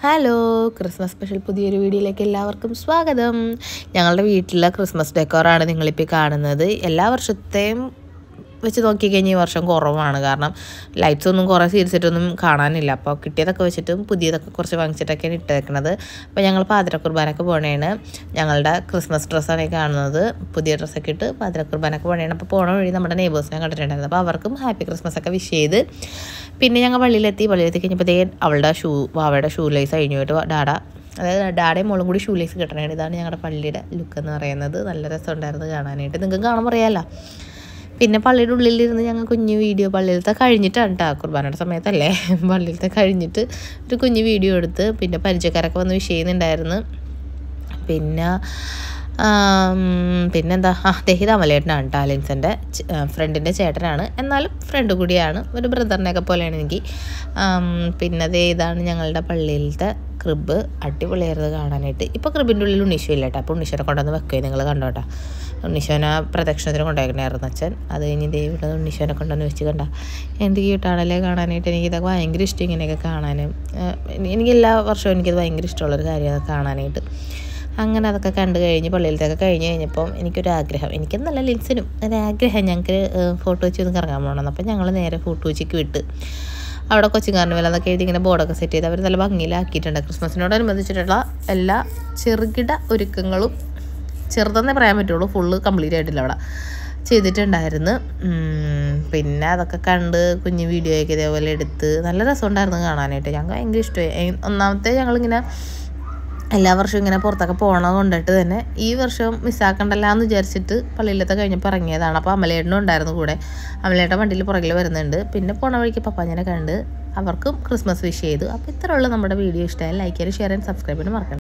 hello Christmas special പുതിയൊരു വീഡിയോയിലേക്ക് എല്ലാവർക്കും സ്വാഗതം ഞങ്ങളുടെ വീട്ടിലെ ക്രിസ്മസ് ഡെക്കോറാണ് നിങ്ങളിപ്പോൾ കാണുന്നത് എല്ലാ വർഷത്തെയും വെച്ച് നോക്കിക്കഴിഞ്ഞാൽ ഈ വർഷം കുറവാണ് കാരണം ലൈറ്റ്സ് ഒന്നും കുറേ സീരിയസായിട്ടൊന്നും കാണാനില്ല അപ്പോൾ കിട്ടിയതൊക്കെ വെച്ചിട്ടും പുതിയതൊക്കെ കുറച്ച് വാങ്ങിച്ചിട്ടൊക്കെയാണ് ഇട്ടേക്കണത് അപ്പോൾ ഞങ്ങൾ പാതിര കുർബാനൊക്കെ പോണേണ് ഞങ്ങളുടെ ക്രിസ്മസ് ഡ്രസ്സാണ് ഈ കാണുന്നത് പുതിയ ഡ്രസ്സൊക്കെ ഇട്ട് പാതിര കുർബാനൊക്കെ പോണേണ് അപ്പോൾ പോണ വഴി നമ്മുടെ നെയ്ബേഴ്സിനെ കണ്ടിട്ടുണ്ടായിരുന്നു അപ്പോൾ അവർക്കും ഹാപ്പി ക്രിസ്മസ് ഒക്കെ വിഷ് ചെയ്ത് പിന്നെ ഞങ്ങൾ പള്ളിയിലെത്തി പള്ളിയിലെത്തി കഴിഞ്ഞപ്പോൾ ദേ അവളുടെ ഷൂ വാവയുടെ ഷൂ ലൈസ് കഴിഞ്ഞു പോയിട്ട് ഡാഡ അതായത് ഡാഡയും മോളും കൂടി ഷൂ ലൈസ് കിട്ടണേ ഇതാണ് ഞങ്ങളുടെ പള്ളിയുടെ ലുക്ക് എന്ന് പറയുന്നത് നല്ല രസമുണ്ടായിരുന്നു കാണാനായിട്ട് നിങ്ങൾക്ക് കാണുമ്പോൾ അറിയാമല്ലോ പിന്നെ പള്ളിയുടെ ഉള്ളിലിരുന്ന് ഞങ്ങൾ കുഞ്ഞു വീഡിയോ പള്ളിയിലത്തെ കഴിഞ്ഞിട്ടാണ് കേട്ടോ കുർബാനയുടെ സമയത്തല്ലേ പള്ളിയിലത്തെ കഴിഞ്ഞിട്ട് ഒരു കുഞ്ഞു വീഡിയോ എടുത്ത് പിന്നെ പരിചയക്കാരൊക്കെ വന്ന് വിഷ് ചെയ്യുന്നുണ്ടായിരുന്നു പിന്നെ ആം, പിന്നെന്താ ആ ദഹിത അമലേട്ടനാണ് കേട്ടോ അലിൻസൻ്റെ ഫ്രണ്ടിൻ്റെ ചേട്ടനാണ് എന്നാലും ഫ്രണ്ട് കൂടിയാണ് ഒരു ബ്രദറിനെയൊക്കെ പോലെയാണ് എനിക്ക് ആം, പിന്നെ ദേ ഇതാണ് ഞങ്ങളുടെ പള്ളിയിലത്തെ ക്രിബ് അടിപൊളിയായിരുന്നു കാണാനായിട്ട് ഇപ്പോൾ ക്രിബിൻ്റെ ഉള്ളിൽ ഉണ്ണീശോ ഇല്ല കേട്ടോ അപ്പോൾ ഉണ്ണീശോനെ കൊണ്ടുവന്ന് വെക്കുകയും നിങ്ങൾ കണ്ടോട്ടാ ഉണ്ണീശോനെ പ്രദക്ഷിണത്തിന് കൊണ്ടുപോയിക്കണായിരുന്നു അച്ഛൻ അത് കഴിഞ്ഞ് ദേ ഇവിടെ ഉണ്ണീശോനെ കൊണ്ടുവന്ന് വെച്ച് കണ്ട എന്ത് ക്യൂട്ടാണല്ലേ കാണാനായിട്ട് എനിക്കിതൊക്കെ ഭയങ്കര ഇഷ്ടം ഇങ്ങനെയൊക്കെ കാണാനും ഏഹ് എനിക്ക് എല്ലാ വർഷവും എനിക്കത് ഭയങ്കര ഇഷ്ടമുള്ളൊരു കാര്യമാണ് കാണാനായിട്ട് അങ്ങനെ അതൊക്കെ കണ്ടു കഴിഞ്ഞ് പള്ളിയിലത്തൊക്കെ കഴിഞ്ഞ് കഴിഞ്ഞപ്പം എനിക്കൊരു ആഗ്രഹം എനിക്കെന്നല്ല ലിൻസിനും ഒരാഗ്രഹം ഞങ്ങൾക്ക് ഫോട്ടോ വെച്ച് ഒന്ന് കറങ്ങാൻ പോകണം അപ്പം ഞങ്ങൾ നേരെ ഫോട്ടോ വെച്ചിക്ക് വിട്ട് അവിടെ കൊച്ചിൻ കാർണിവൽ എന്നൊക്കെ എഴുതി ഇങ്ങനെ ബോർഡൊക്കെ സെറ്റ് ചെയ്ത് അവർ നല്ല ഭംഗിയിലാക്കിയിട്ടുണ്ട് ക്രിസ്മസിനോടനുബന്ധിച്ചിട്ടുള്ള എല്ലാ ചെറുകിട ഒരുക്കങ്ങളും ചെറുതെന്നേ പറയാൻ പറ്റുള്ളൂ ഫുള്ള് കംപ്ലീറ്റ് ആയിട്ടില്ല അവിടെ ചെയ്തിട്ടുണ്ടായിരുന്നു ഉം, പിന്നെ അതൊക്കെ കണ്ട് കുഞ്ഞു വീഡിയോ ഒക്കെ ഇതേപോലെ എടുത്ത് നല്ല രസമുണ്ടായിരുന്നു കാണാനായിട്ട് ഞങ്ങൾക്ക് ഭയങ്കര ഇഷ്ടമായി ഒന്നാമത്തെ ഞങ്ങളിങ്ങനെ എല്ലാ വർഷവും ഇങ്ങനെ പുറത്തൊക്കെ പോകണത് കൊണ്ടിട്ട് തന്നെ ഈ വർഷം മിസ്സാക്കണ്ടല്ല എന്ന് വിചാരിച്ചിട്ട് പള്ളിയിലത്തെ കഴിഞ്ഞപ്പോൾ ഇറങ്ങിയതാണ് അപ്പോൾ അമലേട്ടനും ഉണ്ടായിരുന്നു കൂടെ അമലേട്ടൻ വണ്ടിയിൽ പുറകിൽ വരുന്നുണ്ട് പിന്നെ പോണ വഴിക്ക് പപ്പാഞ്ഞനെ കണ്ട് അവർക്കും ക്രിസ്മസ് വിഷ് ചെയ്തു അപ്പോൾ ഇത്രയുള്ള നമ്മുടെ വീഡിയോ ഇഷ്ടമായി ലൈക്ക് ചെയ്യാനും ഷെയർ ചെയ്യാൻ സബ്സ്ക്രൈബ് ചെയ്യാനും മറക്കണം